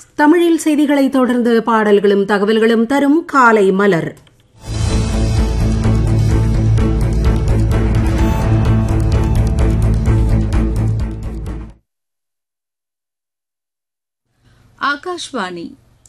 தமிழில் செய்திகளை தொடர்ந்து பாடல்களும் தகவல்களும் தரும் காலை மலர் ಆಕಾಶವಾಣಿ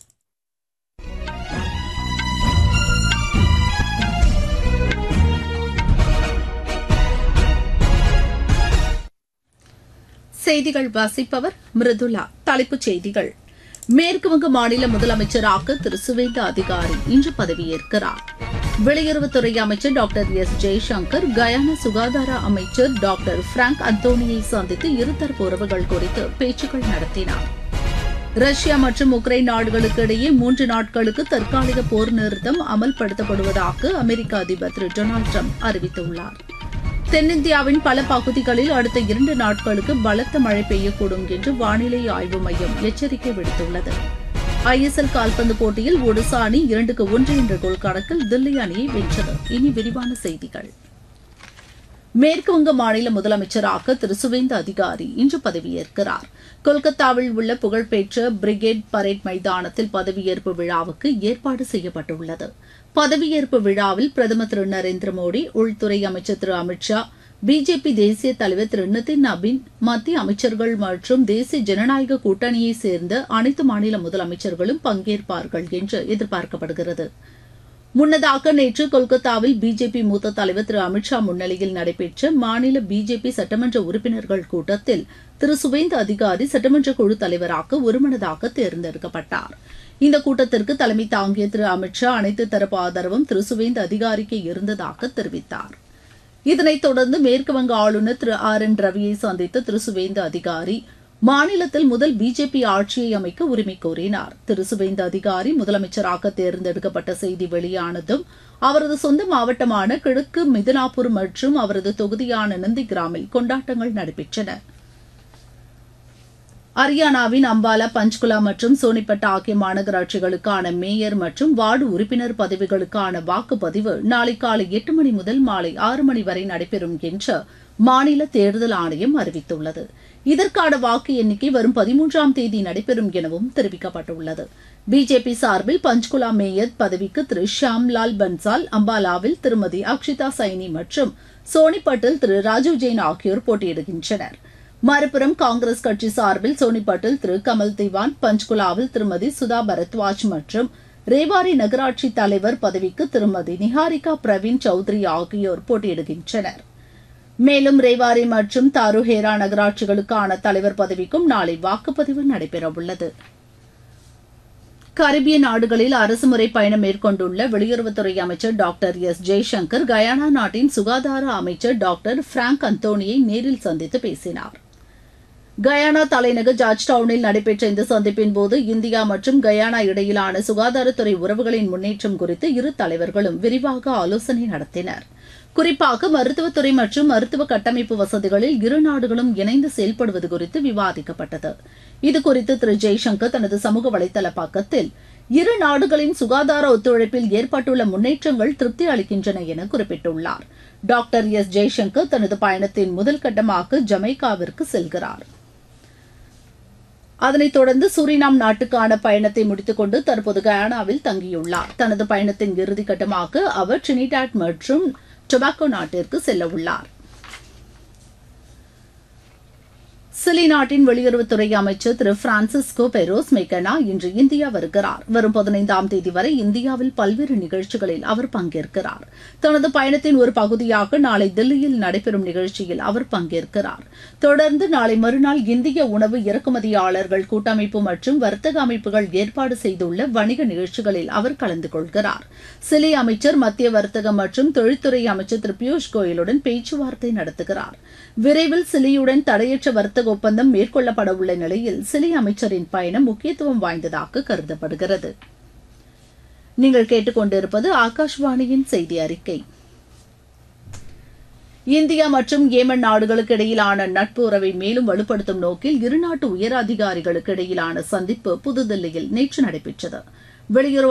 செய்திகள் வாசிப்பவர் மிருதுலா தலைப்புச் செய்திகள் மேற்குவங்க மாநில முதலமைச்சராக திரு சுவேந்த அதிகாரி இன்று பதவியேற்கிறார் வெளியுறவுத்துறை அமைச்சர் டாக்டர் எஸ் ஜெய்சங்கர் கயானா சுகாதார அமைச்சர் டாக்டர் பிராங்க் அந்தோனியை சந்தித்து இருதரப்பு உறவுகள் குறித்து பேச்சுக்கள் நடத்தினார் ரஷ்யா மற்றும் உக்ரைன் நாடுகளுக்கு இடையே மூன்று நாட்களுக்கு தற்காலிக போர் நிறுத்தம் அமல்படுத்தப்படுவதாக அமெரிக்க அதிபர் திரு டொனால்டு ட்ரம்ப் அறிவித்துள்ளார் தென்னிந்தியாவின் பல பகுதிகளில் அடுத்த இரண்டு நாட்களுக்கு பலத்த மழை பெய்யக்கூடும் என்று வானிலை ஆய்வு மையம் எச்சரிக்கை விடுத்துள்ளது ஐஎஸ்எல் கால்பந்து போட்டியில் ஒடிசா அணி இரண்டுக்கு ஒன்று என்ற கோல் கணக்கில் தில்லி அணியை வென்றது இனி விரிவான செய்திகள் மேற்குவங்க மாநில முதலமைச்சராக திரு சுவேந்த அதிகாரி இன்று பதவியேற்கிறார் கொல்கத்தாவில் உள்ள புகழ்பெற்ற பிரிகேட் பரேட் மைதானத்தில் பதவியேற்பு விழாவுக்கு ஏற்பாடு செய்யப்பட்டுள்ளது பதவியேற்பு விழாவில் பிரதமர் திரு நரேந்திர மோடி உள்துறை அமைச்சர் திரு அமித் ஷா பிஜேபி தேசிய தலைவர் திரு நிதின் நபின் மத்திய அமைச்சர்கள் மற்றும் தேசிய ஜனநாயக கூட்டணியைச் சேர்ந்த அனைத்து மாநில முதலமைச்சர்களும் பங்கேற்பார்கள் என்று எதிர்பார்க்கப்படுகிறது முன்னதாக நேற்று கொல்கத்தாவில் பிஜேபி மூத்த தலைவர் திரு அமித்ஷா முன்னிலையில் நடைபெற்ற மாநில பிஜேபி சட்டமன்ற உறுப்பினர்கள் கூட்டத்தில் திரு சுவேந்த அதிகாரி சட்டமன்ற குழு தலைவராக ஒருமனதாக தேர்ந்தெடுக்கப்பட்டார் இந்த கூட்டத்திற்கு தலைமை தாங்கிய திரு அமித்ஷா அனைத்து தரப்பு ஆதரவும் திரு சுவேந்த அதிகாரிக்கு இருந்ததாக தெரிவித்தார் இதனைத் தொடர்ந்து மேற்குவங்க ஆளுநர் திரு ஆர் என் ரவியை சந்தித்த திரு சுவேந்த அதிகாரி மாநிலத்தில் முதல் பிஜேபி ஆட்சியை அமைக்க உரிமை கோரினார் திரு சுவேந்த அதிகாரி முதலமைச்சராக தேர்ந்தெடுக்கப்பட்ட செய்தி வெளியானதும் அவரது சொந்த மாவட்டமான கிழக்கு மிதினாபூர் மற்றும் அவரது தொகுதியான நந்திகிராமில் கொண்டாட்டங்கள் நடைபெற்றன ஹரியானாவின் அம்பாலா பஞ்ச்குலா மற்றும் சோனிபட் ஆகிய மாநகராட்சிகளுக்கான மேயர் மற்றும் வார்டு உறுப்பினர் பதவிகளுக்கான வாக்குப்பதிவு நாளை காலை எட்டு மணி முதல் மாலை ஆறு மணி வரை நடைபெறும் என்று மாநில தேர்தல் ஆணையம் அறிவித்துள்ளது இதற்கான வாக்கு எண்ணிக்கை வரும் பதிமூன்றாம் தேதி நடைபெறும் எனவும் தெரிவிக்கப்பட்டுள்ளது பிஜேபி சார்பில் பஞ்ச்குலா மேயர் பதவிக்கு திரு ஷியாம்லால் பன்சால் அம்பாலாவில் திருமதி அக்ஷிதா சைனி மற்றும் சோனிபட்டில் திரு ராஜீவ் ஜெயின் ஆகியோர் போட்டியிடுகின்றனர் மறுபுறம் காங்கிரஸ் கட்சி சார்பில் சோனிபட்டில் திரு கமல் திவான் பஞ்ச்குலாவில் திருமதி சுதா பரத்வாஜ் மற்றும் ரேவாரி நகராட்சி தலைவர் பதவிக்கு திருமதி நிஹாரிகா பிரவீன் சௌத்ரி ஆகியோர் போட்டியிடுகின்றனர் மேலும் ரேவாரி மற்றும் தாருஹேரா நகராட்சிகளுக்கான தலைவர் பதவிக்கும் நாளை வாக்குப்பதிவு நடைபெறவுள்ளது கரிபிய நாடுகளில் அரசுமுறை பயணம் மேற்கொண்டுள்ள வெளியுறவுத்துறை அமைச்சர் டாக்டர் எஸ் ஜெய்சங்கர் கயானா நாட்டின் சுகாதார அமைச்சர் டாக்டர் பிராங்க் அந்தோனியை நேரில் சந்தித்து பேசினார் கயானா தலைநகர் ஜார்ஜ் டவுனில் நடைபெற்ற இந்த சந்திப்பின் போது இந்தியா மற்றும் கயானா இடையிலான சுகாதாரத்துறை உறவுகளின் முன்னேற்றம் குறித்து இரு தலைவர்களும் விரிவாக ஆலோசனை நடத்தினர் குறிப்பாக மருத்துவத்துறை மற்றும் மருத்துவ கட்டமைப்பு வசதிகளில் இரு நாடுகளும் இணைந்து செயல்படுவது குறித்து விவாதிக்கப்பட்டது இதுகுறித்து திரு ஜெய்சங்கர் தனது சமூக வலைதள பக்கத்தில் இரு நாடுகளின் சுகாதார ஒத்துழைப்பில் ஏற்பட்டுள்ள முன்னேற்றங்கள் திருப்தி அளிக்கின்றன என குறிப்பிட்டுள்ளார் டாக்டர் எஸ் ஜெய்சங்கர் தனது பயணத்தின் முதல் கட்டமாக ஜமைக்காவிற்கு செல்கிறார் அதனைத் தொடர்ந்து சூரினாம் நாட்டுக்கான பயணத்தை முடித்துக்கொண்டு தற்போது கயானாவில் தங்கியுள்ளார் தனது பயணத்தின் இறுதிக்கட்டமாக அவர் ட்ரினிடாட் மற்றும் டொபாக்கோ நாட்டிற்கு செல்ல உள்ளார் சிலி நாட்டின் வெளியுறவுத்துறை அமைச்சர் திரு பிரான்சிஸ்கோ பெரோஸ் மெக்கனா இன்று இந்தியா வருகிறார் வரும் பதினைந்தாம் தேதி வரை இந்தியாவில் பல்வேறு நிகழ்ச்சிகளில் அவர் பங்கேற்கிறார் தனது பயணத்தின் ஒரு பகுதியாக நாளை தில்லியில் நடைபெறும் நிகழ்ச்சியில் அவர் பங்கேற்கிறார் தொடர்ந்து நாளை மறுநாள் இந்திய உணவு இறக்குமதியாளர்கள் கூட்டமைப்பு மற்றும் வர்த்தக அமைப்புகள் ஏற்பாடு செய்துள்ள வணிக நிகழ்ச்சிகளில் அவர் கலந்து கொள்கிறார் சிலி அமைச்சர் மத்திய வர்த்தக மற்றும் தொழில்துறை அமைச்சர் திரு பியூஷ் கோயலுடன் பேச்சுவார்த்தை நடத்துகிறார் விரைவில் சிலியுடன் தடையற்ற வர்த்தக ஒப்பந்தம் மேற்கொள்ளப்பட உள்ள நிலையில் சிலி அமைச்சரின் பயணம் முக்கியத்துவம் வாய்ந்ததாக கருதப்படுகிறது நீங்கள் கேட்டுக்கொண்டிருப்பது ஆகாஷ்வாணியின் செய்தி அறிக்கை இந்தியா மற்றும் ஏமன் நாடுகளுக்கு இடையிலான நட்பு உறவை மேலும் வலுப்படுத்தும் நோக்கில் இருநாட்டு உயர் அதிகாரிகளுக்கு இடையிலான சந்திப்பு புதுதில்லியில் நேற்று நடைபெற்றது வெளியுறவு